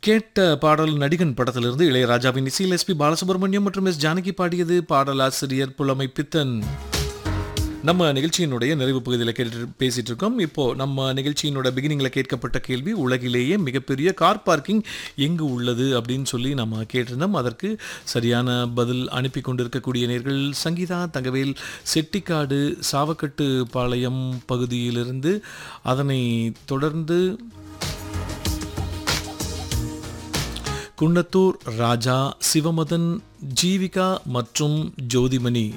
கேட்ட பாடல் நடிகன் படத்திலிருந்து இளையராஜாவின் இசையில் எஸ்பி பாலசுப்ரமணியம் மற்றும் எஸ் ஜானகி பாடியது பாடலாசிரியர் புலமை பித்தன் நம்ம நிகழ்ச்சியினுடைய நிறைவு பகுதியில் கேட்டு பேசிட்டு இருக்கோம் இப்போ நம்ம நிகழ்ச்சியினோட பிகினிங்ல கேட்கப்பட்ட கேள்வி உலகிலேயே மிகப்பெரிய கார் பார்க்கிங் எங்கு உள்ளது அப்படின்னு சொல்லி நம்ம கேட்டிருந்தோம் அதற்கு சரியான பதில் அனுப்பி கொண்டிருக்கக்கூடிய நேர்கள் சங்கீதா தங்கவேல் செட்டிக்காடு சாவக்கட்டு பாளையம் பகுதியிலிருந்து அதனை தொடர்ந்து குன்னத்தூர் ராஜா சிவமதன் ஜீவிகா மற்றும் ஜோதிமணி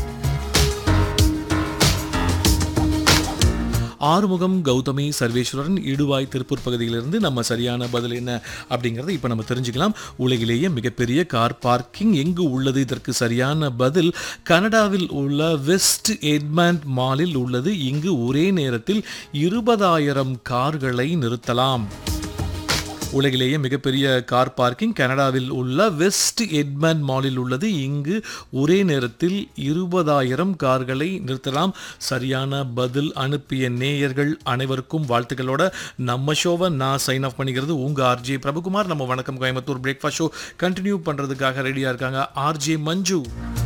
ஆறுமுகம் கௌதமி சர்வேஸ்வரன் இடுவாய் திருப்பூர் பகுதியிலிருந்து நம்ம சரியான பதில் என்ன அப்படிங்கிறத இப்போ நம்ம தெரிஞ்சுக்கலாம் உலகிலேயே மிகப்பெரிய கார் பார்க்கிங் எங்கு உள்ளது இதற்கு சரியான பதில் கனடாவில் உள்ள வெஸ்ட் எட்மண்ட் மாலில் உள்ளது இங்கு ஒரே நேரத்தில் இருபதாயிரம் கார்களை நிறுத்தலாம் உலகிலேயே மிகப்பெரிய கார் பார்க்கிங் கனடாவில் உள்ள வெஸ்ட் எட்மண்ட் மாலில் உள்ளது இங்கு ஒரே நேரத்தில் இருபதாயிரம் கார்களை நிறுத்தலாம் சரியான பதில் அனுப்பிய நேயர்கள் அனைவருக்கும் வாழ்த்துக்களோட நம்ம ஷோவை நான் சைன் ஆஃப் பண்ணிக்கிறது உங்க ஆர்ஜே பிரபுகுமார் நம்ம வணக்கம் கோயம்புத்தூர் பிரேக்ஃபாஸ்ட் ஷோ கண்டினியூ பண்றதுக்காக ரெடியா இருக்காங்க ஆர்ஜே மஞ்சு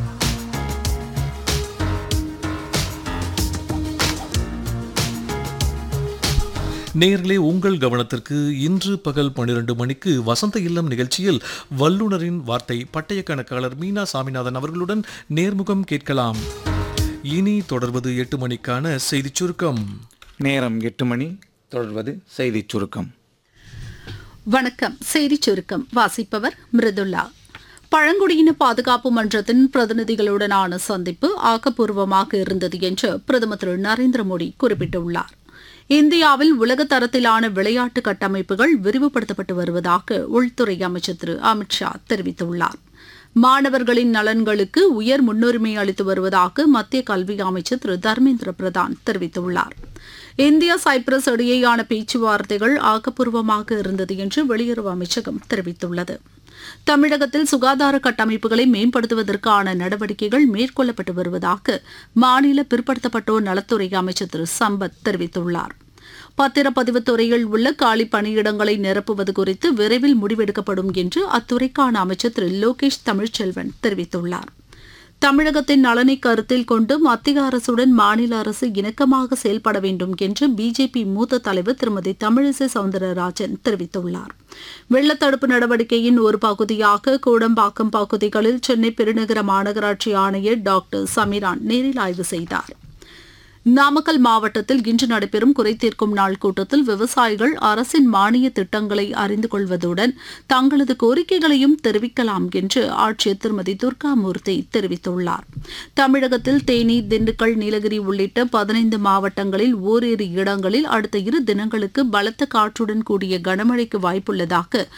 நேயர்களே உங்கள் கவனத்திற்கு இன்று பகல் பன்னிரண்டு மணிக்கு வசந்த இல்லம் நிகழ்ச்சியில் வல்லுனரின் வார்த்தை பட்டய கணக்காளர் மீனா சாமிநாதன் அவர்களுடன் நேர்முகம் கேட்கலாம் இனி தொடர்வது எட்டு மணிக்கான செய்திச் சுருக்கம் நேரம் எட்டு மணி தொடர்வது செய்திச் சுருக்கம் வணக்கம் செய்திச் சுருக்கம் வாசிப்பவர் மிருதுல்லா பழங்குடியின பாதுகாப்பு மன்றத்தின் பிரதிநிதிகளுடனான சந்திப்பு ஆக்கப்பூர்வமாக இருந்தது என்று பிரதமர் திரு நரேந்திர மோடி குறிப்பிட்டுள்ளார் இந்தியாவில் உலக தரத்திலான விளையாட்டு கட்டமைப்புகள் விரிவுபடுத்தப்பட்டு வருவதாக உள்துறை அமைச்சர் திரு அமித்ஷா தெரிவித்துள்ளார் மாணவர்களின் நலன்களுக்கு உயர் முன்னுரிமை அளித்து வருவதாக மத்திய கல்வி அமைச்சர் திரு தர்மேந்திர பிரதான் தெரிவித்துள்ளார் இந்தியா சைப்ரஸ் இடையேயான பேச்சுவார்த்தைகள் ஆக்கப்பூர்வமாக இருந்தது என்று வெளியுறவு அமைச்சகம் தெரிவித்துள்ளது தமிழகத்தில் சுகாதார கட்டமைப்புகளை மேம்படுத்துவதற்கான நடவடிக்கைகள் மேற்கொள்ளப்பட்டு வருவதாக மாநில பிற்படுத்தப்பட்டோர் நலத்துறை அமைச்சர் திரு சம்பத் தெரிவித்துள்ளார் பத்திரப்பதிவு துறையில் உள்ள காலி பணியிடங்களை நிரப்புவது குறித்து விரைவில் முடிவெடுக்கப்படும் என்று அத்துறைக்கான அமைச்சர் திரு லோகேஷ் தமிழ்ச்செல்வன் தெரிவித்துள்ளார் தமிழகத்தின் நலனை கருத்தில் கொண்டு மத்திய அரசுடன் மாநில அரசு இணக்கமாக செயல்பட வேண்டும் என்று பிஜேபி மூத்த தலைவர் திருமதி தமிழிசை சவுந்தரராஜன் தெரிவித்துள்ளார் வெள்ளத்தடுப்பு நடவடிக்கையின் ஒரு பகுதியாக கூடம்பாக்கம் பகுதிகளில் சென்னை பெருநகர மாநகராட்சி ஆணையர் டாக்டர் சமிரான் நேரில் ஆய்வு செய்தார் நாமக்கல் மாவட்டத்தில் இன்று நடைபெறும் குறைதீர்க்கும் நாள் கூட்டத்தில் விவசாயிகள் அரசின் மானிய திட்டங்களை அறிந்து கொள்வதுடன் தங்களது கோரிக்கைகளையும் தெரிவிக்கலாம் என்று ஆட்சியர் திருமதி துர்காமூர்த்தி தெரிவித்துள்ளார் தமிழகத்தில் தேனி திண்டுக்கல் நீலகிரி உள்ளிட்ட பதினைந்து மாவட்டங்களில் ஓரிரு இடங்களில் அடுத்த இரு தினங்களுக்கு பலத்த காற்றுடன் கூடிய கனமழைக்கு வாய்ப்புள்ளதாக